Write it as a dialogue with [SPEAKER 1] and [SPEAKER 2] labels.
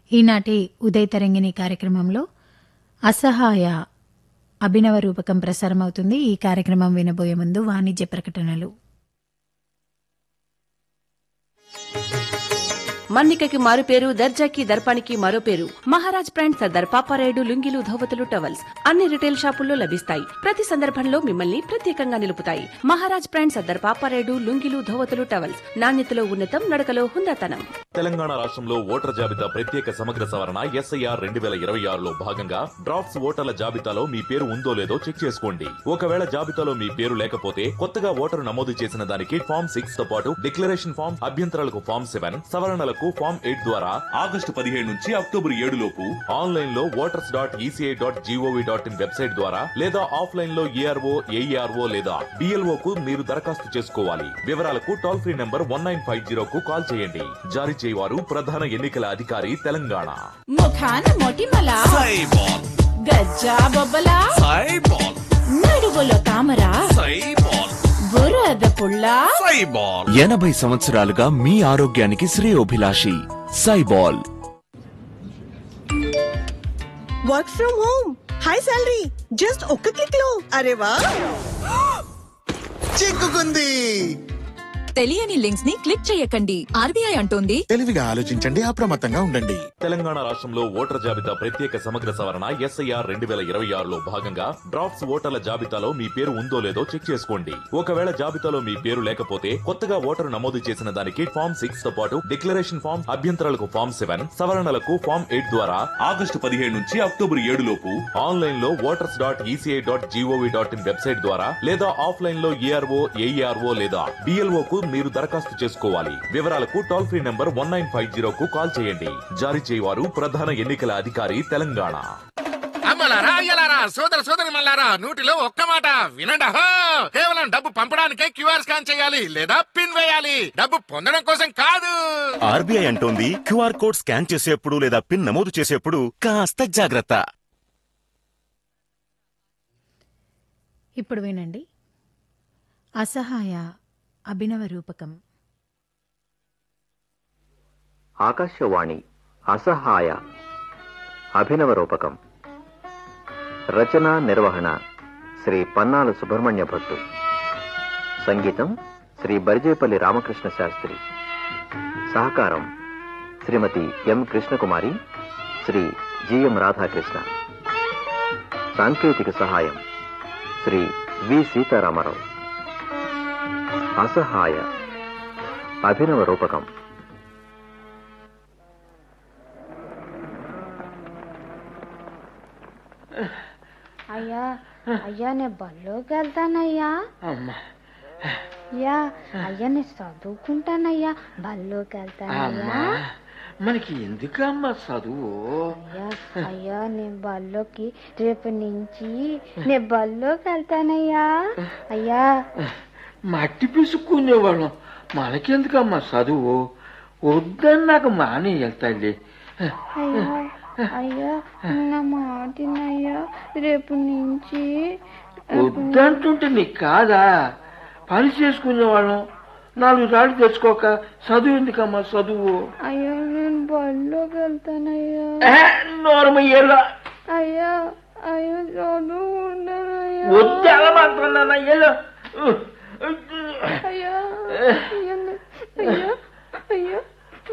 [SPEAKER 1] ఈనాటి ఉదయ తరంగిణి కార్యక్రమంలో అసహాయ అభినవ రూపకం ప్రసారమవుతుంది ఈ కార్యక్రమం వినబోయే ముందు వాణిజ్య ప్రకటనలు
[SPEAKER 2] మన్నికకి మారు పేరు దర్జాకి దర్పానికి మరో పేరు మహారాజ్ బ్రాండ్ సర్దార్ పాపారాయుడు లుంగిలు ధోవతులు టవల్స్ అన్ని రిటైల్ షాపుల్లో లభిస్తాయి ప్రతి సందర్భంలో మిమ్మల్ని ప్రత్యేకంగా నిలుపుతాయి మహారాజ్ బ్రాండ్ సర్దార్ పాపారాయుడు లుంగిలు ధోవతులు టవల్స్ నాణ్యతలో ఉన్నతం నడకలో హుందాతనం
[SPEAKER 3] తెలంగాణ రాష్ట్రంలో ఓటర్ జాబితా ప్రత్యేక సమగ్ర సవరణ ఎస్ఐఆర్ రెండు వేల ఇరవై ఆరులో భాగంగా డ్రాఫ్ట్స్ ఓటర్ల జాబితాలో మీ పేరు ఉందో లేదో చెక్ చేసుకోండి ఒకవేళ జాబితాలో మీ పేరు లేకపోతే కొత్తగా ఓటరు నమోదు చేసిన దానికి ఫామ్ సిక్స్ తో పాటు డిక్లరేషన్ ఫామ్ అభ్యంతరాలకు ఫామ్ సెవెన్ సవరణలకు ఫామ్ ఎయిట్ ద్వారా ఆగస్టు పదిహేడు నుంచి అక్టోబర్ ఏడు లోపు ఆన్లైన్ లో voters dot ECI dot GOV dot in website ద్వారా లేదా ఆఫ్లైన్ లో ఏఆర్ఓ ఏఈఆర్ఓ లేదా డిఎల్ఓ కు మీరు దరఖాస్తు చేసుకోవాలి వివరాలకు toll free number one nine five zero కు కాల్ చేయండి జారీ చేయవారు ప్రధాన ఎన్నికల అధికారి తెలంగాణ
[SPEAKER 4] ముఖాన మొటిమల
[SPEAKER 5] సైబాల్
[SPEAKER 4] గజ్జా బొబ్బల
[SPEAKER 5] సైబాల్
[SPEAKER 4] నడుగులో తామర
[SPEAKER 5] సైబాల్
[SPEAKER 4] బురద పుల్ల
[SPEAKER 5] సైబాల్ ఎనభై సంవత్సరాలుగా మీ ఆరోగ్యానికి శ్రేయోభిలాషి సైబాల్
[SPEAKER 6] work from home high salary just ఒక్క క్లిక్ లో అరే వా
[SPEAKER 7] చిక్కుకుంది
[SPEAKER 8] తెలియని లింక్స్ ని క్లిక్ చేయకండి ఆర్బీఐ అంటోంది
[SPEAKER 7] తెలివిగా ఆలోచించండి అప్రమత్తంగా ఉండండి
[SPEAKER 3] తెలంగాణ రాష్ట్రంలో ఓటర్ జాబితా ప్రత్యేక సమగ్ర సవరణ ఎస్ఐఆర్ రెండు వేల ఇరవై ఆరులో భాగంగా డ్రాఫ్ట్స్ ఓటర్ల జాబితాలో మీ పేరు ఉందో లేదో చెక్ చేసుకోండి ఒకవేళ జాబితాలో మీ పేరు లేకపోతే కొత్తగా ఓటరు నమోదు చేసిన దానికి ఫామ్ సిక్స్ తో పాటు డిక్లరేషన్ ఫామ్ అభ్యంతరాలకు ఫామ్ సెవెన్ సవరణలకు ఫామ్ ఎయిట్ ద్వారా ఆగస్టు పదిహేడు నుంచి అక్టోబర్ ఏడు లోపు ఆన్లైన్ లో voters dot ECI dot GOV dot in website ద్వారా లేదా ఆఫ్లైన్ లో ఏఆర్ఓ ఏఈఆర్ఓ లేదా డిఎల్ఓ కు మీరు దరఖాస్తు చేసుకోవాలి వివరాలకు toll free number one nine five zero కు కాల్ చేయండి జారీ చేయవారు ప్రధాన ఎన్నికల అధికారి తెలంగాణ
[SPEAKER 9] అమ్మలారా అయ్యలారా సోదర సోదరి మల్లారా నూటిలో ఒక్క మాట వినండి అహో! కేవలం డబ్బు పంపడానికే క్యూఆర్ స్కాన్ చేయాలి లేదా పిన్ వేయాలి డబ్బు పొందడం కోసం కాదు
[SPEAKER 10] ఆర్బీఐ అంటోంది క్యూఆర్ కోడ్ స్కాన్ చేసేప్పుడు లేదా పిన్ నమోదు చేసేప్పుడు కాస్త జాగ్రత్త
[SPEAKER 1] ఇప్పుడు వినండి అసహాయ అభినవ రూపకం
[SPEAKER 11] ఆకాశవాణి అసహాయ అభినవ రూపకం రచన నిర్వహణ శ్రీ పన్నాల సుబ్రహ్మణ్య భట్టు సంగీతం శ్రీ బరిజేపల్లి రామకృష్ణ శాస్త్రి సహకారం శ్రీమతి ఎం కృష్ణకుమారి శ్రీ జిఎం రాధాకృష్ణ సాంకేతిక సహాయం శ్రీ వి సీతారామరావు అసహాయ అభినవ రూపకం
[SPEAKER 12] అయ్యా అయ్యా నేను బళ్ళోకి వెళ్తానయ్యా అయ్యా అయ్యా నేను చదువుకుంటానయ్యా బళ్ళోకి వెళ్తానయ్యా
[SPEAKER 9] మనకి ఎందుకమ్మా చదువు
[SPEAKER 12] అయ్యా అయ్యా నేను బళ్ళోకి రేపు నుంచి నేను బళ్ళోకి వెళ్తానయ్యా అయ్యా
[SPEAKER 9] మట్టి పిసుక్కునేవాళ్ళం మనకెందుకమ్మా చదువు వద్దని నాకు మానే వెళ్తాయి
[SPEAKER 12] అయ్యా అయ్యా నా మాటినయ్యా రేపు నుంచి
[SPEAKER 9] వద్దంటుంటే నీకు కాదా పని చేసుకునేవాళ్ళం నాలుగు రాళ్ళు తెచ్చుకోక చదువు ఎందుకమ్మా చదువు
[SPEAKER 12] అయ్యా నేను బళ్ళోకి వెళ్తానయ్యా
[SPEAKER 9] నోరమయ్యేలా
[SPEAKER 12] అయ్యా అయ్యా చదువుకుంటానయ్యా
[SPEAKER 9] వద్దు ఎలా మాట్లాడినా ఏదో
[SPEAKER 12] అయ్యా అయ్యా అయ్యా అయ్యా